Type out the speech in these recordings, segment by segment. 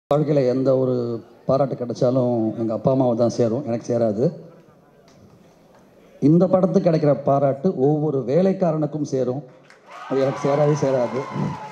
வாழ்க்கையில் எந்த ஒரு பாராட்டு கிடைச்சாலும் எங்கள் அப்பா அம்மாவை தான் சேரும் எனக்கு சேராது இந்த படத்துக்கு கிடைக்கிற பாராட்டு ஒவ்வொரு வேலைக்காரனுக்கும் சேரும் அது எனக்கு சேராது சேராது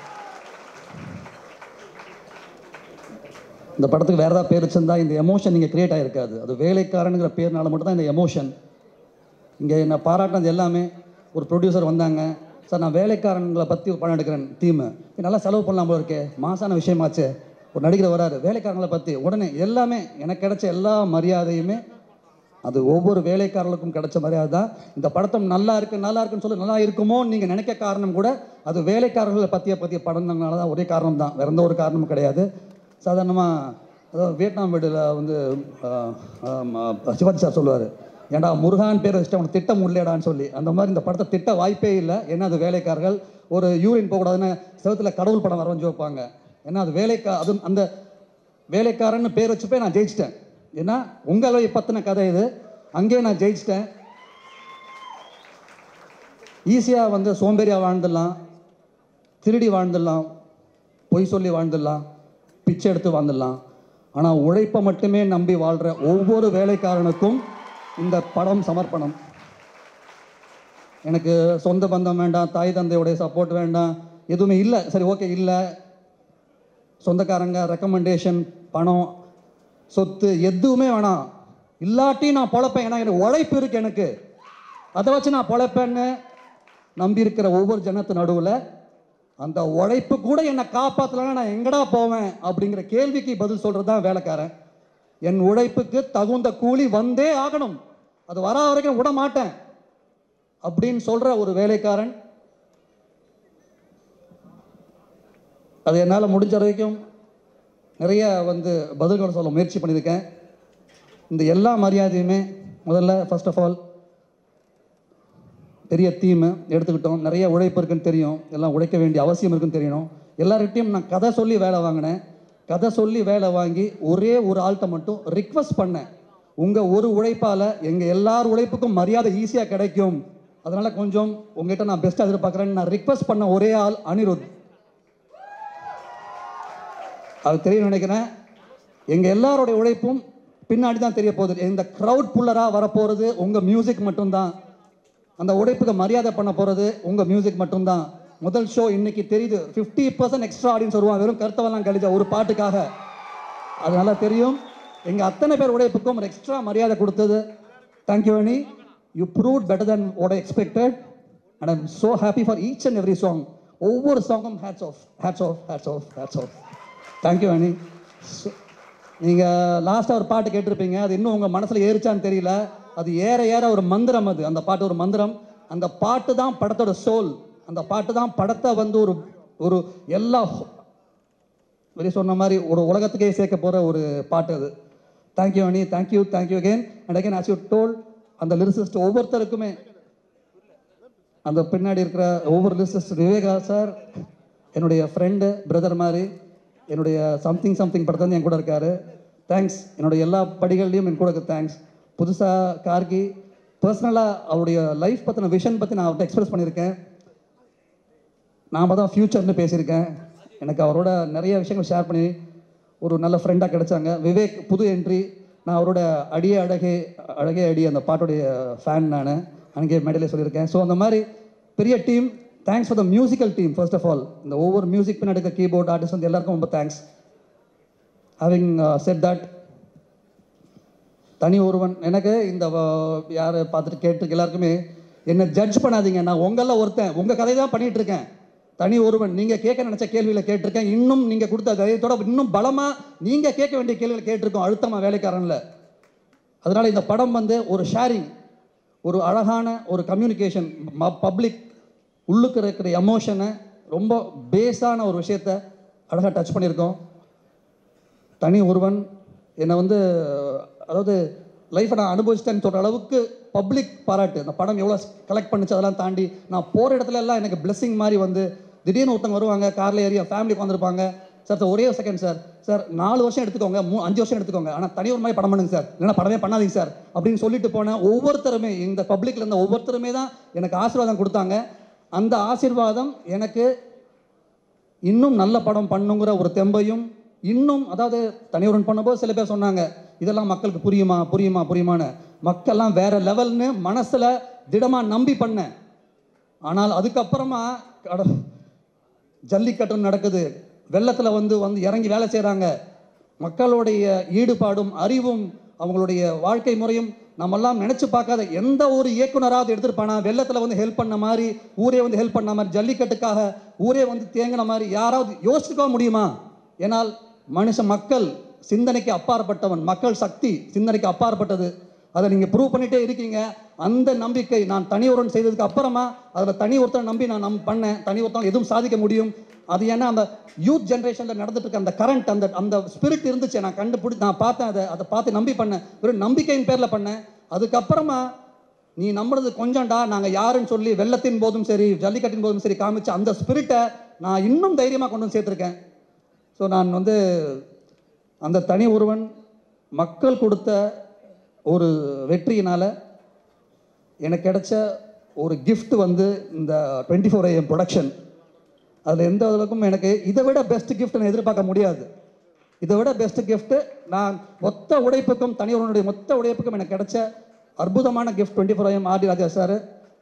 இந்த படத்துக்கு வேறு ஏதாவது பேர் வச்சிருந்தா இந்த எமோஷன் இங்கே கிரியேட் ஆகிருக்காது அது வேலைக்காரனுங்கிற பேர்னால மட்டும்தான் இந்த எமோஷன் இங்கே நான் பாராட்டினது எல்லாமே ஒரு ப்ரொடியூசர் வந்தாங்க சார் நான் வேலைக்காரங்களை பற்றி ஒரு படம் எடுக்கிறேன் தீமு நல்லா செலவு பண்ணலாம் போல இருக்கே மாசான விஷயமாச்சு ஒரு நடிகர் வராரு வேலைக்காரங்களை பற்றி உடனே எல்லாமே எனக்கு கிடைச்ச எல்லா மரியாதையுமே அது ஒவ்வொரு வேலைக்காரர்களுக்கும் கிடைச்ச மரியாதை தான் இந்த படத்தம் நல்லா இருக்கு நல்லா இருக்குன்னு சொல்லி நல்லா இருக்குமோ நீங்கள் நினைக்க காரணம் கூட அது வேலைக்காரர்களை பற்றிய பற்றிய படம்னால தான் ஒரே காரணம் தான் வேற எந்த ஒரு காரணமும் கிடையாது சாதாரணமாக அதாவது வியட்நாம் வீடில் வந்து ஆஹ், ஆஹ், சிவாஜி சார் சொல்லுவார் ஏன்டா முருகான் பேர் வச்சுட்டு அவனுக்கு திட்டம் உள்ளேடான்னு சொல்லி அந்த மாதிரி இந்த படத்தை திட்ட வாய்ப்பே இல்லை ஏன்னா அது வேலைக்காரர்கள் ஒரு யூரின் போகக்கூடாதுன்னு செவத்தில் கடவுள் படம் வரைஞ்சி வைப்பாங்க ஏன்னா அது வேலைக்கா அது அந்த வேலைக்காரன்னு பேர் வச்சு போய் நான் ஜெயிச்சிட்டேன் ஏன்னா உங்களை பற்றின கதை இது அங்கேயே நான் ஜெயிச்சிட்டேன் ஈஸியாக வந்து சோம்பேறியாக வாழ்ந்துடலாம் திருடி வாழ்ந்துடலாம் பொய் சொல்லி வாழ்ந்துடலாம் பிச்சை எடுத்து வாழ்ந்துடலாம் ஆனால் உழைப்பை மட்டுமே நம்பி வாழ்கிற ஒவ்வொரு வேலைக்காரனுக்கும் இந்த படம் சமர்ப்பணம் எனக்கு சொந்த பந்தம் வேண்டாம் தாய் தந்தையுடைய சப்போர்ட் வேண்டாம் எதுவுமே இல்லை சரி ஓகே இல்லை சொந்தக்காரங்க ரெக்கமெண்டேஷன் பணம் சொத்து எதுவுமே வேணாம் இல்லாட்டி நான் பொழைப்பேன் ஏன்னா எனக்கு உழைப்பு இருக்கு எனக்கு அதை வச்சு நான் பொழைப்பேன்னு நம்பி இருக்கிற ஒவ்வொரு ஜனத்து நடுவில் அந்த உழைப்பு கூட என்னை காப்பாற்றலன்னா நான் எங்கடா போவேன் அப்படிங்கிற கேள்விக்கு பதில் சொல்கிறது தான் வேலைக்காரன் என் உழைப்புக்கு தகுந்த கூலி வந்தே ஆகணும் அது வரா வரைக்கும் விட மாட்டேன் அப்படின்னு சொல்கிற ஒரு வேலைக்காரன் அது என்னால் முடிஞ்ச வரைக்கும் நிறைய வந்து பதில்கள் சொல்ல முயற்சி பண்ணியிருக்கேன் இந்த எல்லா மரியாதையுமே முதல்ல ஃபர்ஸ்ட் ஆஃப் ஆல் பெரிய தீமு எடுத்துக்கிட்டோம் நிறைய உழைப்பு இருக்குன்னு தெரியும் எல்லாம் உழைக்க வேண்டிய அவசியம் இருக்குன்னு தெரியணும் எல்லார்கிட்டையும் நான் கதை சொல்லி வேலை வாங்கினேன் கதை சொல்லி வேலை வாங்கி ஒரே ஒரு ஆள்கிட்ட மட்டும் ரிக்வஸ்ட் பண்ணேன் உங்கள் ஒரு உழைப்பால் எங்கள் எல்லார் உழைப்புக்கும் மரியாதை ஈஸியாக கிடைக்கும் அதனால் கொஞ்சம் உங்ககிட்ட நான் பெஸ்ட்டாக எதிர்பார்க்குறேன்னு நான் ரிக்வஸ்ட் பண்ண ஒரே ஆள் அனிருத் அது தெரியும் நினைக்கிறேன் எங்கள் எல்லாருடைய உழைப்பும் பின்னாடி தான் தெரிய போகுது இந்த க்ரௌட் புல்லராக வரப்போகிறது உங்கள் மியூசிக் மட்டும்தான் அந்த உழைப்புக்கு மரியாதை பண்ண போகிறது உங்கள் மியூசிக் மட்டும்தான் முதல் ஷோ இன்னைக்கு தெரியுது ஃபிஃப்டி பர்சன்ட் எக்ஸ்ட்ரா ஆடியன்ஸ் வருவான் வெறும் கருத்தவெல்லாம் கழிச்ச ஒரு பாட்டுக்காக அது நல்லா தெரியும் எங்கள் அத்தனை பேர் உழைப்புக்கும் ஒரு எக்ஸ்ட்ரா மரியாதை கொடுத்தது thank you Ani you prove better than what I expected and I'm so happy for each and every song ஒவ்வொரு சாங்கும் hats off hats off hats off hats off thank you Ani நீங்கள் லாஸ்ட்டாக ஒரு பாட்டு கேட்டிருப்பீங்க அது இன்னும் உங்கள் மனசில் ஏறிச்சான்னு தெரியல அது ஏற ஏற ஒரு மந்திரம் அது அந்த பாட்டு ஒரு மந்திரம் அந்த பாட்டு தான் படத்தோட சோல் அந்த பாட்டு தான் படத்தை வந்து ஒரு ஒரு எல்லா வெளியே சொன்ன மாதிரி ஒரு உலகத்துக்கே சேர்க்க போகிற ஒரு பாட்டு அது thank you Ani thank you thank you again and again as you told அந்த லிரிசிஸ்ட் ஒவ்வொருத்தருக்குமே அந்த பின்னாடி இருக்கிற ஒவ்வொரு லிரிசிஸ்ட் விவேகா சார் என்னுடைய ஃப்ரெண்டு பிரதர் மாதிரி என்னுடைய சம்திங் சம்திங் படத்துல வந்து என் கூட இருக்காரு தேங்க்ஸ் என்னுடைய எல்லா படிகள்லையும் என் கூட தேங்க்ஸ் புதுசாக கார்கி பர்சனலாக அவருடைய லைஃப் பற்றின விஷன் பற்றி நான் அவர்கிட்ட எக்ஸ்பிரஸ் பண்ணியிருக்கேன் நாம தான் ஃப்யூச்சர்னு பேசியிருக்கேன் எனக்கு அவரோட நிறைய விஷயங்கள் ஷேர் பண்ணி ஒரு நல்ல ஃப்ரெண்டாக கிடைச்சாங்க விவேக் புது என்ட்ரி நான் அவரோட அடியே அழகே அழகே அடி அந்த பாட்டுடைய ஃபேன் நான் அங்கே மேடையிலே சொல்லியிருக்கேன் ஸோ அந்த மாதிரி பெரிய team thanks for the musical team first of all இந்த ஒவ்வொரு மியூசிக் பின்னாடி இருக்க கீபோர்ட் ஆர்டிஸ்ட் வந்து எல்லாருக்கும் ரொம்ப தேங்க்ஸ் ஹேவிங் செட் தட் தனி ஒருவன் எனக்கு இந்த யார் பார்த்துட்டு கேட்டு எல்லாருக்குமே என்னை ஜட்ஜ் பண்ணாதீங்க நான் உங்களில் ஒருத்தன் உங்கள் கதை தான் பண்ணிட்டு இருக்கேன் தனி ஒருவன் நீங்கள் கேட்க நினச்ச கேள்வியில் கேட்டிருக்கேன் இன்னும் நீங்கள் கொடுத்த தைரியத்தோட இன்னும் பலமாக நீங்கள் கேட்க வேண்டிய கேள்விகள் கேட்டிருக்கோம் அழுத்தமாக வேலைக்காரனில் அதனால் இந்த படம் வந்து ஒரு ஷேரிங் ஒரு அழகான ஒரு கம்யூனிகேஷன் பப்ளிக் உள்ளுக்கு இருக்கிற எமோஷனை ரொம்ப பேஸான ஒரு விஷயத்த அழகாக டச் பண்ணியிருக்கோம் தனி ஒருவன் என்னை வந்து அதாவது லைஃப்பை நான் அனுபவிச்சிட்டேன்னு சொல்கிற அளவுக்கு பப்ளிக் பாராட்டு அந்த படம் எவ்வளோ கலெக்ட் பண்ணுச்சு அதெல்லாம் தாண்டி நான் போகிற இடத்துல எல்லாம் எனக்கு blessing மாதிரி வந்து திடீர்னு ஒருத்தவங்க வருவாங்க காரில் ஏறி ஃபேமிலி உட்காந்துருப்பாங்க சார் சார் ஒரே ஒரு செகண்ட் சார் சார் நாலு வருஷம் எடுத்துக்கோங்க மூ அஞ்சு வருஷம் எடுத்துக்கோங்க ஆனால் தனி ஒரு மாதிரி படம் பண்ணுங்க சார் இல்லைன்னா படமே பண்ணாதீங்க சார் அப்படின்னு சொல்லிட்டு போன ஒவ்வொருத்தருமே இந்த பப்ளிக்ல இருந்த ஒவ்வொருத்தருமே தான் எனக்கு ஆசீர்வாதம் கொடுத்தாங்க அந்த ஆசீர்வாதம் எனக்கு இன்னும் நல்ல படம் பண்ணுங்கிற ஒரு தெம்பையும் இன்னும் அதாவது தனியுடன் பண்ணும்போது சில பேர் சொன்னாங்க இதெல்லாம் மக்களுக்கு புரியுமா புரியுமா புரியுமான்னு மக்கள்லாம் வேற லெவல்னு மனசுல திடமா நம்பி பண்ணேன் ஆனால் அதுக்கப்புறமா அட, ஜல்லிக்கட்டு நடக்குது வெள்ளத்தில் வந்து வந்து இறங்கி வேலை செய்கிறாங்க மக்களுடைய ஈடுபாடும் அறிவும் அவங்களுடைய வாழ்க்கை முறையும் நம்மெல்லாம் நினச்சி பார்க்காத எந்த ஒரு இயக்குனராவது எடுத்திருப்பானா வெள்ளத்தில் வந்து ஹெல்ப் பண்ண மாதிரி ஊரே வந்து ஹெல்ப் பண்ண மாதிரி ஜல்லிக்கட்டுக்காக ஊரே வந்து தேங்கின மாதிரி யாராவது யோசிச்சுக்க முடியுமா ஏனால் மனுஷ மக்கள் சிந்தனைக்கு அப்பாற்பட்டவன் மக்கள் சக்தி சிந்தனைக்கு அப்பாற்பட்டது அதை நீங்கள் ப்ரூவ் பண்ணிட்டே இருக்கீங்க அந்த நம்பிக்கை நான் தனி ஒருவன் செய்ததுக்கு அப்புறமா அதில் தனி ஒருத்தனை நம்பி நான் நம் பண்ணேன் தனி ஒருத்தன் எதுவும் சாதிக்க முடியும் அது ஏன்னா அந்த யூத் ஜென்ரேஷனில் நடந்துட்டு இருக்க அந்த கரண்ட் அந்த அந்த ஸ்பிரிட் இருந்துச்சு நான் கண்டுபிடி நான் பார்த்தேன் அதை அதை பார்த்து நம்பி பண்ணேன் வெறும் நம்பிக்கையின் பேரில் பண்ணேன் அதுக்கப்புறமா நீ நம்புறது கொஞ்சம்டா நாங்கள் யாருன்னு சொல்லி வெள்ளத்தின் போதும் சரி ஜல்லிக்கட்டின் போதும் சரி காமிச்சு அந்த ஸ்பிரிட்டை நான் இன்னும் தைரியமாக கொண்டு வந்து சேர்த்துருக்கேன் ஸோ நான் வந்து அந்த தனி ஒருவன் மக்கள் கொடுத்த ஒரு வெற்றியினால் எனக்கு கிடைச்ச ஒரு gift வந்து இந்த டுவெண்ட்டி ஃபோர் ஏஎம் ப்ரொடக்ஷன் அதில் எந்த அளவுக்கும் எனக்கு இதை விட பெஸ்ட் gift நான் எதிர்பார்க்க முடியாது இதை விட பெஸ்ட் gift நான் மொத்த உழைப்புக்கும் தனியொருவனுடைய மொத்த உழைப்புக்கும் எனக்கு கிடைச்ச அற்புதமான gift twenty four AM RD Raja sir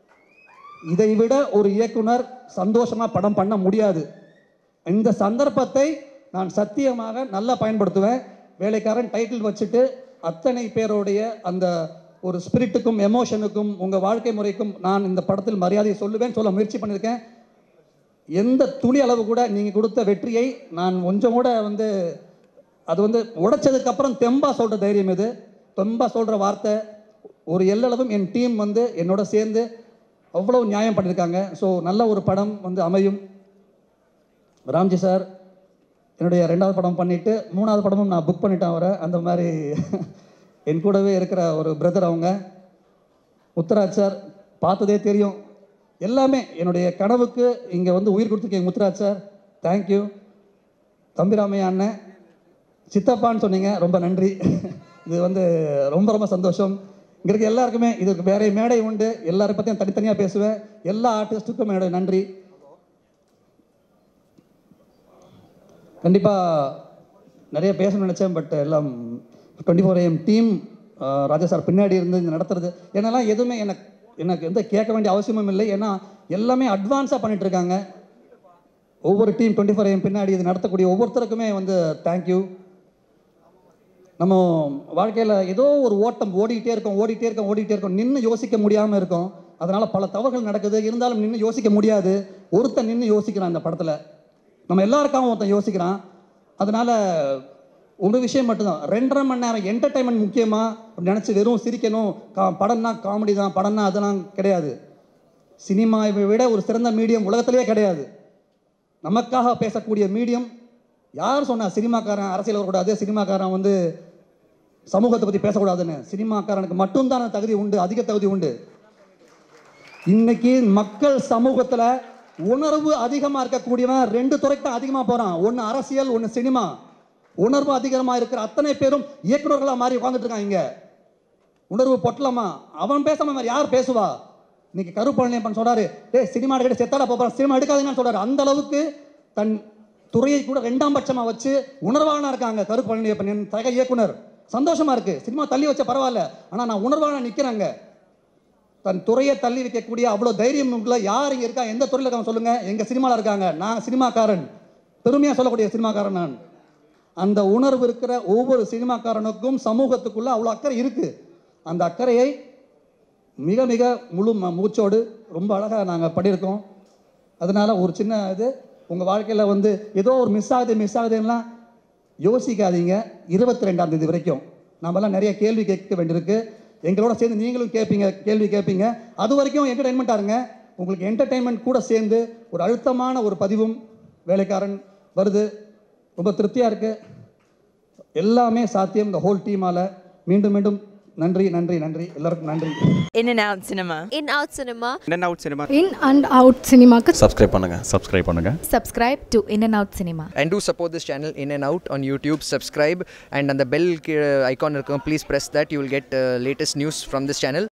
இதை விட ஒரு இயக்குனர் சந்தோஷமாக படம் பண்ண முடியாது இந்த சந்தர்ப்பத்தை நான் சத்தியமாக நல்லா பயன்படுத்துவேன் வேலைக்காரன் டைட்டில் வச்சுட்டு அத்தனை பேருடைய அந்த ஒரு ஸ்பிரிட்டுக்கும் எமோஷனுக்கும் உங்கள் வாழ்க்கை முறைக்கும் நான் இந்த படத்தில் மரியாதையை சொல்லுவேன் சொல்ல முயற்சி பண்ணியிருக்கேன் எந்த துளி அளவு கூட நீங்கள் கொடுத்த வெற்றியை நான் கொஞ்சம் கூட வந்து அது வந்து உடைச்சதுக்கு அப்புறம் தெம்பா சொல்கிற தைரியம் இது தெம்பா சொல்கிற வார்த்தை ஒரு எல்லளவும் என் டீம் வந்து என்னோட சேர்ந்து அவ்வளவு நியாயம் பண்ணியிருக்காங்க ஸோ நல்ல ஒரு படம் வந்து அமையும் ராம்ஜி சார் என்னுடைய ரெண்டாவது படம் பண்ணிவிட்டு மூணாவது படமும் நான் புக் பண்ணிட்டேன் அவரை அந்த மாதிரி என் கூடவே இருக்கிற ஒரு பிரதர் அவங்க முத்துராஜ் சார் பார்த்ததே தெரியும் எல்லாமே என்னுடைய கனவுக்கு இங்கே வந்து உயிர் கொடுத்துருக்கீங்க முத்துராஜ் சார் தேங்க்யூ தம்பிராமையா அண்ணன் சித்தப்பான்னு சொன்னீங்க ரொம்ப நன்றி இது வந்து ரொம்ப ரொம்ப சந்தோஷம் இங்கே இருக்க எல்லாருக்குமே இதுக்கு வேற மேடை உண்டு எல்லாரை பற்றியும் தனித்தனியாக பேசுவேன் எல்லா ஆர்டிஸ்ட்டுக்கும் என்னுடைய நன்றி கண்டிப்பாக நிறைய பேசணும்னு நினச்சேன் பட் எல்லாம் twenty four AM team Raja sir பின்னாடி இருந்து இது நடத்துறது என்னெல்லாம் எதுவுமே எனக்கு எனக்கு எந்த கேட்க வேண்டிய அவசியமும் இல்லை ஏன்னா எல்லாமே அட்வான்ஸாக பண்ணிட்டு இருக்காங்க ஒவ்வொரு டீம் டுவெண்ட்டி ஃபோர் ஏஎம் பின்னாடி இது நடத்தக்கூடிய ஒவ்வொருத்தருக்குமே வந்து தேங்க்யூ நம்ம வாழ்க்கையில் ஏதோ ஒரு ஓட்டம் ஓடிக்கிட்டே இருக்கோம் ஓடிட்டே இருக்கோம் ஓடிட்டே இருக்கோம் நின்று யோசிக்க முடியாமல் இருக்கும் அதனால் பல தவறுகள் நடக்குது இருந்தாலும் நின்று யோசிக்க முடியாது ஒருத்தன் நின்று யோசிக்கிறான் இந்த படத்தில் நம்ம எல்லாருக்காகவும் ஒருத்தன் யோசிக்கிறான் அதனால் ஒரு விஷயம் மட்டும்தான் ரெண்டரை மணி நேரம் என்டர்டைன்மெண்ட் முக்கியமா அப்படி நினச்சி வெறும் சிரிக்கணும் கா படம்னா காமெடி தான் படம்னா அதெல்லாம் கிடையாது சினிமாவை விட ஒரு சிறந்த மீடியம் உலகத்திலேயே கிடையாது நமக்காக பேசக்கூடிய மீடியம் யார் சொன்னா சினிமாக்காரன் அரசியல் வரக்கூடாது சினிமாக்காரன் வந்து சமூகத்தை பற்றி பேசக்கூடாதுன்னு சினிமாக்காரனுக்கு மட்டும்தான் அந்த தகுதி உண்டு அதிக தகுதி உண்டு இன்னைக்கு மக்கள் சமூகத்துல உணர்வு அதிகமா இருக்கக்கூடியவன் ரெண்டு துறைக்கு தான் அதிகமா போறான் ஒன்னு அரசியல் ஒன்னு சினிமா உணர்வு அதிகமா இருக்கிற அத்தனை பேரும் இயக்குனர்களா மாறி உட்கார்ந்துட்டு இருக்காங்க இங்க உணர்வு பொட்டலமா அவன் பேசாம வேற யார் பேசுவா இன்னைக்கு கருப்பழனியப்பன் சொல்றாரு டேய் சினிமா எடுக்க செத்தாடா போறான் சினிமா எடுக்காதீங்கன்னு சொல்றாரு அந்த அளவுக்கு தன் துறையை கூட ரெண்டாம் பட்சமா வச்சு உணர்வாளனா இருக்காங்க கருப்பழனியப்பன் என் சக இயக்குனர் சந்தோஷமா இருக்கு சினிமா தள்ளி வச்ச பரவாயில்ல ஆனா நான் உணர்வாளனா நிக்கிறேங்க தன் துறையை தள்ளி வைக்கக்கூடிய அவ்வளோ தைரியம் உள்ள யார் இங்கே இருக்கா எந்த துறையில் இருக்காங்க சொல்லுங்க எங்க சினிமாவில் இருக்காங்க நான் சினிமாக்காரன் பெருமையாக சொல்லக்கூடிய சினிமாக்காரன் நான் அந்த உணர்வு இருக்கிற ஒவ்வொரு சினிமாக்காரனுக்கும் சமூகத்துக்குள்ள அவ்வளோ அக்கறை இருக்கு அந்த அக்கறையை மிக மிக முழு ம- மூச்சோடு ரொம்ப அழகாக நாங்கள் பண்ணியிருக்கோம் அதனால ஒரு சின்ன இது உங்கள் வாழ்க்கையில் வந்து ஏதோ ஒரு மிஸ் ஆகுது மிஸ் ஆகுதுன்னா யோசிக்காதீங்க இருபத்தி ரெண்டாம் தேதி வரைக்கும் நாமெல்லாம் நிறைய கேள்வி கேட்க வேண்டியிருக்கு எங்களோட சேர்ந்து நீங்களும் கேட்பீங்க கேள்வி கேட்பீங்க அது வரைக்கும் என்டர்டைன்மெண்ட்டாக இருங்க உங்களுக்கு என்டர்டைன்மெண்ட் கூட சேர்ந்து ஒரு அழுத்தமான ஒரு பதிவும் வேலைக்காரன் வருது ரொம்ப திருப்தியாக இருக்குது எல்லாமே சாத்தியம் இந்த ஹோல் டீமால் மீண்டும் மீண்டும் நன்றி நன்றி நன்றி எல்லாருக்கும் நன்றி In and out cinema. in out cinema In and out cinema. In and out சினிமாக்கு சப்ஸ்கிரைப் பண்ணுங்கள் சப்ஸ்கிரைப் பண்ணுங்க subscribe to In and Out Cinema. And do support this channel in and out on YouTube. Subscribe and on the bell uh, icon, please press that. You will get uh, latest news from this channel.